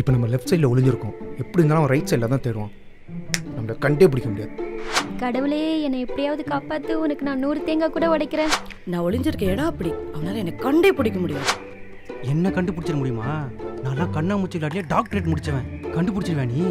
இப்போ நம்ம லெஃப்ட் சைடில் ஒளிஞ்சிருக்கோம் எப்படி இருந்தாலும் அவன் ரைட் சைடில் தான் தேடுவான் நம்மளை கண்டே பிடிக்க முடியாது கடவுளே என்னை எப்படியாவது காப்பாத்து உனக்கு நான் நூறு தேங்காய் கூட உடைக்கிறேன் நான் ஒளிஞ்சிருக்க இடம் அப்படி அவனால என்னை கண்டே பிடிக்க முடியும் என்ன கண்டுபிடிச்சிட முடியுமா நான்லாம் கண்ணா மூச்சு விளையாடியே டாக்டரேட் முடிச்சவன் கண்டுபிடிச்சிருவேன் நீ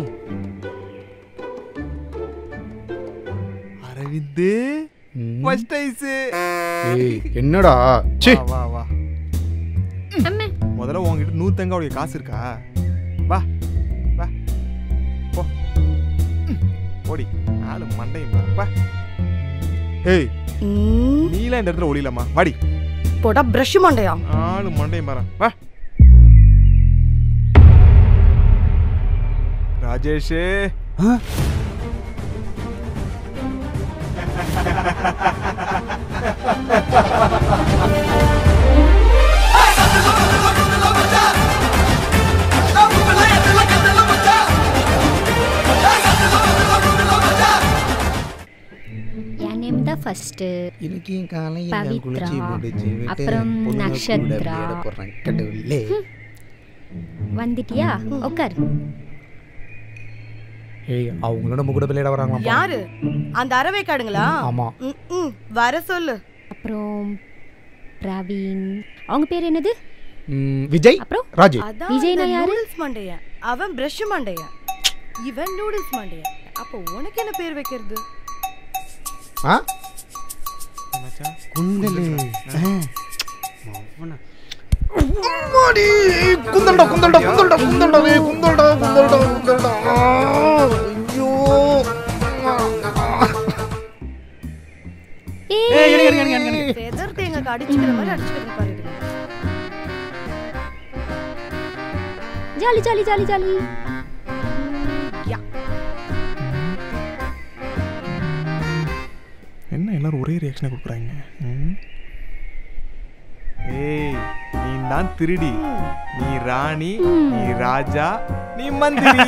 அரவிந்து ம். ஃபர்ஸ்ட் ஐஸ் ஏய் என்னடா ச்சே வா வா அம்மே முதல்ல உங்ககிட்ட நூறு தேங்காவுடைய காசு இருக்கா வா வா போ ம், ஓடி நாலு மண்டையும் பாரு, வா ஏய் ம், நீலாம் இந்த இடத்துல ஒளியலாமா வாடி போட்டா பிரஷ் மாண்டையா நாலு மண்டையும் பாரு வா ராஜேஷ் ஆ? என் நேம் தான் ஃபர்ஸ்ட் இன்னைக்கு காலை பவித்ரா. அப்புறம் நக்ஷத்ரா. போடுறேன் கடவுளே வந்துட்டியா உட்கார் ஏய் அவங்களும் நம்ம கூட விளையாட வராங்களா யாரு அந்த அறவை காடுங்களா ஆமா ம், ம், வர சொல்லு அப்புறம் பிரவீன் அவங்க பேர் என்னது ம், விஜய் அப்புறம் ராஜு அதான் விஜய்னா அந்த யாரு? நூடுல்ஸ் மண்டையன் அவன் பிரஷ் மண்டையன் இவன் நூடுல்ஸ் மண்டையன் அப்போ உனக்கு என்ன பேர் வைக்கிறது ஆ மச்சான் குண்டலு அவன அம்மாடி, குந்தல்டா குந்தல்டா குந்தல்டா குந்தல்டா ஏய், குந்தல்டா குந்தல்டா குந்தல்டா ஆ, ஐயோ ஏய் எடுங்க எடுங்க எடுங்க எடுங்க ஃபெதர் தேங்காய் அடிச்சுக்கிற மாதிரி அடிச்சுக்கிற பாரு இதுங்க. ஜாலி ஜாலி ஜாலி ஜாலி யா. என்ன எல்லாரும் ஒரே ரியாக்ஷனை கொடுக்குறாங்க ம்? ஏய் நீ தான் திருடி நீ ராணி நீ ராஜா நீ மந்திரி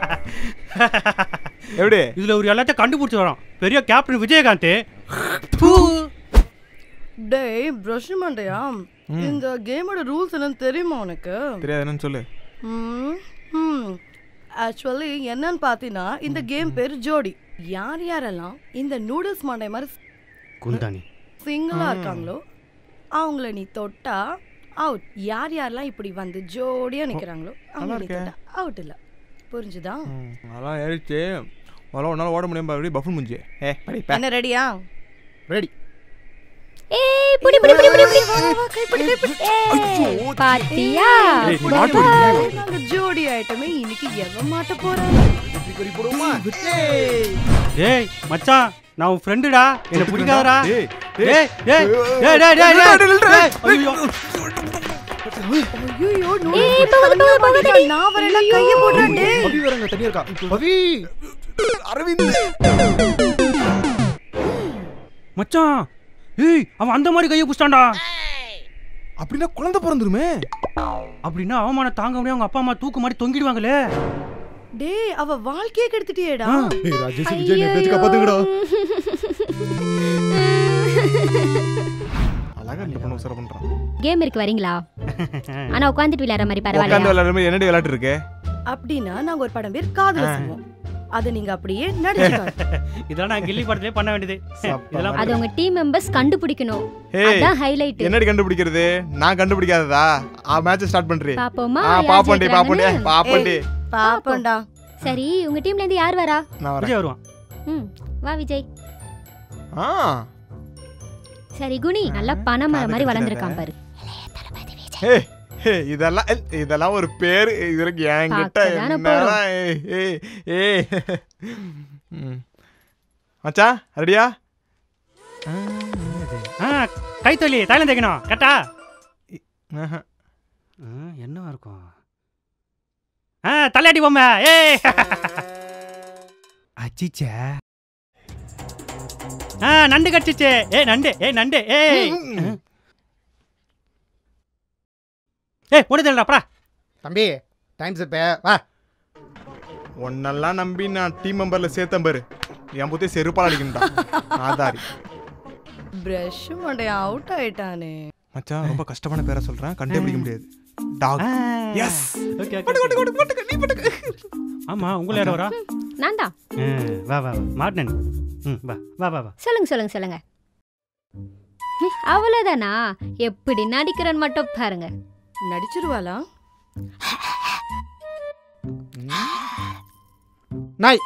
எப்படி இதுல ஒரு எல்லாத்தையும் கண்டுபிடிச்சு வரோம் பெரிய கேப்டன் விஜயகாந்த் தூ. டேய் பிரஷ் மண்டையா இந்த கேமோட ரூல்ஸ் என்னன்னு தெரியுமா உனக்கு தெரியாது என்னன்னு சொல்லு ஆக்சுவலி என்னன்னு பார்த்தீங்கன்னா இந்த கேம் பேர் ஜோடி யார் யாரெல்லாம் இந்த நூடுல்ஸ் மண்டை மாதிரி குந்தாணி சிங்கிளா இருக்காங்களோ அவங்கள நீ தொட்டா அவுட் யார் யாரெல்லாம் இப்படி வந்து ஜோடியா நிக்கிறாங்களோ அவங்க நீ தொட்டா அவுட் இல்ல புரிஞ்சுதா ம், அதெல்லாம் ஏறிச்சு அதெல்லாம் உன்னால ஓட முடியும் பாரு பஃபன் முடிஞ்சு ஏ படி பே. என்ன ரெடியா ரெடி ஏய் புடி புடி புடி புடி புடி ஏய், பாத்தியா ஏய், நீ மாட்டு விடு. நாங்க ஜோடி ஆயிட்டமே இன்னைக்கு எவன் மாட்ட போறாங்க ஏய் மச்சான் நான் உன் ஃப்ரெண்டுடா என்ன பிடிக்காதடா ஏய், ஏய் ஏய் ஏய் டேய் டேய் டேய் டேய் ஐயோ ஐயோ ஏய், போகாத, போகாத, போகாதடி. நான் வரேன் கைய போடுறேன் டேய் பவி வரங்க தனியா இருக்கா பவி அரவிந்த் மச்சான் ஏய் அவன் அந்த மாதிரி கையை புடிச்சிட்டான்டா அப்படின்னா குழந்தை பிறந்துருமே அப்படின்னா அவமானம் தாங்க முடியாது அவங்க அப்பா அம்மா தூக்கு மாதிரி தொங்கிடுவாங்களே டேய் அவ வாழ்க்கையே கெடுத்துட்டியேடா ஏய் ராஜேஷ் விஜய் நீ பேச்சு காப்பாத்துங்கடா அழகா இந்த பொண்ணு உசார பண்றான் கேம் இருக்கு வரீங்களா ஆனா உட்காந்துட்டு விளையாடுற மாதிரி உட்காந்து பரவாயில்லையா விளையாடுற மாதிரி என்னடி விளையாட்டு இருக்கு அப்படின்னா நாங்க ஒரு படம் பேர் காதல சொல்லுவோம் அதை நீங்க அப்படியே நடிச்சுக்காட்டு இதெல்லாம் நான் கில்லி படத்திலே பண்ண வேண்டியது இதெல்லாம் அது உங்க டீம் மெம்பர்ஸ் கண்டுபிடிக்கணும் ஏய் அதான் ஹைலைட் என்னடி கண்டுபிடிக்கிறது நான் கண்டுபிடிக்காததா ஆ மேட்ச் ஸ்டார்ட் பண்றீ பாப்போமா ஆ யார் பாப்போண்டி பாப்போண்டி ஜெயிக்கிறாங்கன்னு? பாப்போண்டி பாப்போம்டா சரி உங்க டீம்ல இருந்து யார் வரா நான் வரேன் விஜய் வருவான் ம் வா விஜய் ஆ சரி குணி நல்லா பணமரம் மாதிரி வளர்ந்துருக்கான் பாரு ஏய் ஏய், இதெல்லாம் ஏய், இதெல்லாம் ஒரு பேர் இதுக்கு என்கிட்ட பார்க்கதானே என்னடா ஏய் ஏய் ஏய் ம். மச்சான் ரெடியா ஆ கைத்தொலி தைலம் தேய்க்கணும் கரெக்டா ஆஹா. என்னவா இருக்கும் ஆ தலையாட்டி பொம்மை ஏய் அச்சிச்சே ஆ நண்டு கடிச்சிச்சு ஏய் நண்டு ஏய் நண்டு ஏய் ஏய் ஒன்று தெரியலப்பா தம்பி டைம்ஸ் இப்ப வா உன்னெல்லாம் நம்பி நான் டீம் மெம்பர்ல சேர்த்தேன் பாரு என் புத்தே செருப்பால் அடிக்கணும்டா ஆதாரி பிரஷ் மண்டைய அவுட் ஆயிட்டானே மச்சான் ரொம்ப கஷ்டமான பேரை சொல்றேன் கண்டுபிடிக்க முடியாது டாக் ஆ. எஸ் ஓகே ஓகே போட்டு போட்டு போட்டு நீ போட்டு ஆமா உங்களை யாரும் வரா நான் தான் ஆ, வா வா வா மாட்டினேன் ம் வா வா வா வா சொல்லுங்க சொல்லுங்க சொல்லுங்க ஹம், அவ்வளவுதானா எப்படி நடிக்கிறேன்னு மட்டும் பாருங்க நடிச்சிருவாளா நாய்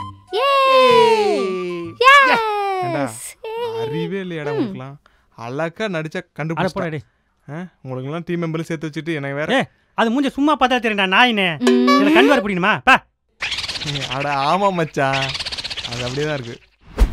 ஏண்டா, Yes! அறிவே இல்லையாடா உங்களுக்குலாம் அழகா நடிச்சா அட போடா கண்டுபிடிச்சா டேய் உங்களுக்குலாம் டீம் மெம்பர்ஸ் சேர்த்து வச்சுட்டு எனக்கு வேற ஏ அது மூஞ்ச சும்மா பார்த்தா தெரியும்டா நாயினே ம், இதுல கண் வர பிடிக்கணுமா பா அட ஆமா மச்சான் அது அப்படியே தான் இருக்கு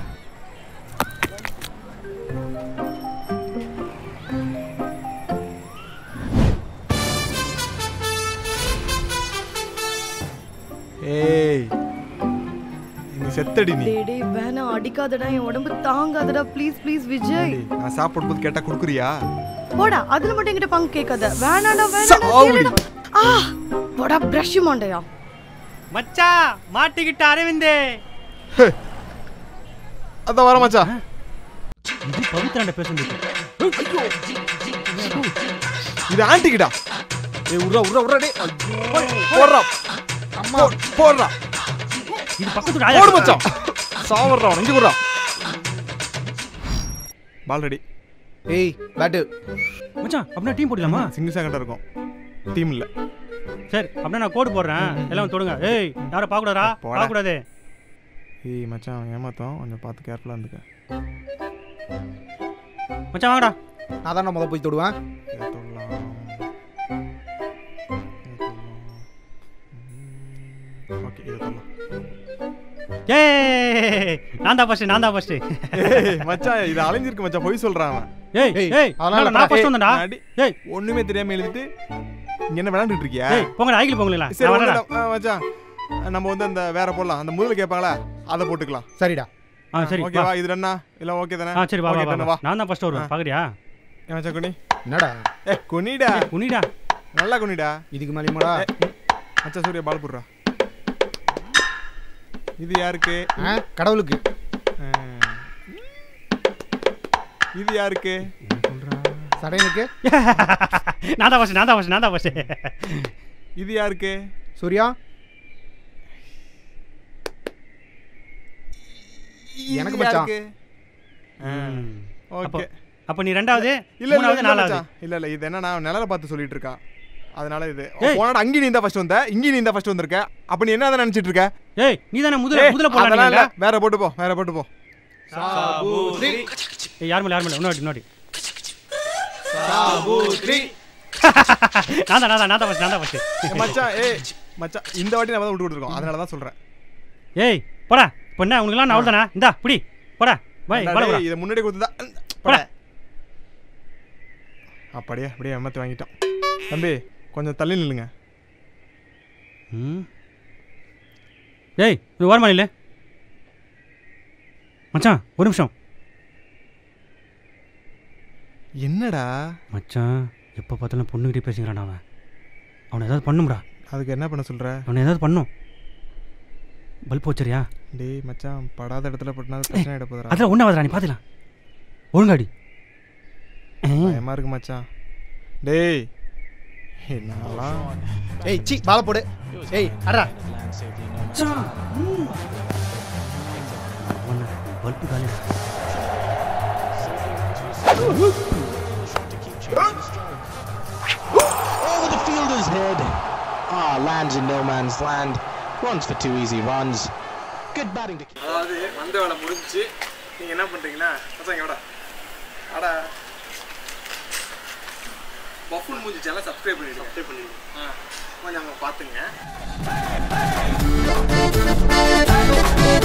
ஏய் நீ செத்தடி நீ டேய் டேய் வேணாம் அடிக்காதடா என் உடம்பு தாங்காதடா ப்ளீஸ் ப்ளீஸ் விஜய் ஏய், நான் சாப்பிடும் போது கேட்டா குடுக்குறியா போடா அதுல மட்டும் என்கிட்ட பங்கு கேட்காத வேணாடா வேணாடா சாவுடி. கேளுடா. ஆ போடா பிரஷ் மாண்டையா மச்சா மாட்டிக்கிட்ட அரவிந்தே அதான் வர மச்சான் இது பவித்ராண்ட பேசுறது இது ஆண்டிக்கிடா ஏய் உர்றா உர்றா உர்றா டேய் ஐயோ போடுறா அம்மா போடுறா இது பக்கத்து ராஜா போடு மச்சான் சாவறா நெஞ்சு குடுறா பால் ரெடி ஏய் பேட்டு மச்சான் அப்படின்னா டீம் போடலாமா சிங்கிள் செகண்டா இருக்கும் டீம் இல்ல சரி அப்படின்னா நான் கோடு போடுறேன் எல்லாம் தொடுங்க ஏய் யாரும் பார்க்க கூடாதா போடா. பார்க்க கூடாது ஏய் மச்சான் அவன் ஏமாத்தோம் கொஞ்சம் பார்த்து கேர்ஃபுல்லா இருந்துக்க மச்சான் வாங்கடா நான் தான் முத போய் தொடுவேன் இதை தொடலாம். இதை தொடலாம். ம், ஓகே இதை தொடலாம். ஏய் நான் தான் ஃபர்ஸ்ட் நான் தான் ஃபர்ஸ்ட் ஏய் மச்சான் இது அலைஞ்சிருக்கு மச்சான் பொய் சொல்றான் அவன் ஏய் ஏய், ஏய் அதெல்லாம் அதனால நான் இல்லப்பா. ஃபர்ஸ்ட் வந்தேன்டா அடி. ஏய் ஒண்ணுமே தெரியாம எழுதிட்டு இங்க என்ன விளையாண்டுட்டு இருக்கியா ஏய் போங்கடா ஐக்கில் போங்களா சரி நான் ஒண்ணும் வரேன் இல்ல. ஆ, மச்சான் நம்ம வந்து அந்த வேற போடலாம் அந்த முதல்ல கேட்பாங்களா அதை போட்டுக்கலாம் சரிடா ஆ சரி வா ஓகேவா இது என்ன இல்ல ஓகே தானே ஆ சரி வா வா Okay, வா, done, வா நான் தான் ஃபர்ஸ்ட் வருவேன் பாக்குறியா ஏன் மச்சான் குனி என்னடா ஏ குனிடா உனிடா நல்லா குனிடா இதுக்கு மேலேயுமாடா மச்சான் சூர்யா பால் போடுறா இது யாருக்கு ஆ கடவுளுக்கு ஆ. இது யாருக்கு சடையனுக்கு நான் தான் ஃபர்ஸ்ட் நான் தான் ஃபர்ஸ்ட் நான் தான் ஃபர்ஸ்ட் இது யாருக்கு சூர்யா இது எனக்கு மச்சான். யாருக்கு அப்போ ஓகே அப்போ நீ ரெண்டாவது இல்ல இல்ல மூணாவது இல்ல நாலாவது மச்சான். இல்ல இல்ல இது என்னன்னா நிழல பார்த்து சொல்லிட்டு இருக்கான் அதனால இது ஏய். போனடா அங்கி நீ தான் ஃபர்ஸ்ட் வந்த இங்கி நீ தான் ஃபர்ஸ்ட் வந்திருக்க அப்ப நீ என்ன நினைச்சிட்டு இருக்க ஏய் நீ தானே முதல்ல ஏய், முதல்ல அதெல்லாம் இல்ல போடலாம் வேற போட்டு போ வேற போட்டு போ ஏய் யார் மேல யார் மேல இன்னொரு இன்னொரு சாபூத்ரி நான் தான் நான் தான் நான் தான் ஃபர்ஸ்ட் நான் தான் ஃபர்ஸ்ட் ஏய், மச்சான் ஏய் மச்சான் இந்த வாட்டி நம்ம தான் விட்டு கொடுத்துருக்கோம் அதனால தான் சொல்றேன் ஏய் போடா இப்போ என்ன உனக்குலாம் நான் அவ்வளோதானா இந்தா பிடி போடா பாய் ஏண்டா போடா டேய், போடா இதை முன்னாடி கொடுத்ததா போடா. அப்படியே அப்படியே ஏமாத்தி வாங்கிட்டோம் தம்பி கொஞ்சம் தள்ளி நில்லுங்க ம் ஏய் இது ஓரமா இல்லை மச்சான் ஒரு நிமிஷம் என்னடா மச்சான் எப்போ பார்த்தாலும் பொண்ணுகிட்டே பேசுகிறான் அவன் அவனை ஏதாவது பண்ணும்டா அதுக்கு என்ன பண்ண சொல்ற அவனை ஏதாவது பண்ணும் பல்ப் வச்சரியா டேய் மச்சான் படாத இடத்துல பட்டினா பிரச்சனை ஆயிட போதுடா அதில் ஒன்றாவதுடா நீ பார்த்துக்கலாம் ஒழுங்காடி ஆ. பயமா இருக்கு மச்சான் டேய் என்னலாம் ஏய் சி பால போடு ஏய் அடா ஒன்று பல்பு காலி Over the fielder's head. Ah, lands in no man's land. Runs for two easy runs. Good batting to அதாவது வந்த வேலை முடிஞ்சுச்சு நீங்க என்ன பண்றீங்கன்னா பசங்க வாடா அடா பஃபுன் மூஞ்சி எல்லாம் சப்ஸ்கிரைப் பண்ணிடுங்க சப்ஸ்கிரைப் பண்ணிடுங்க ஆ கொஞ்சம் அங்கே பார்த்துங்க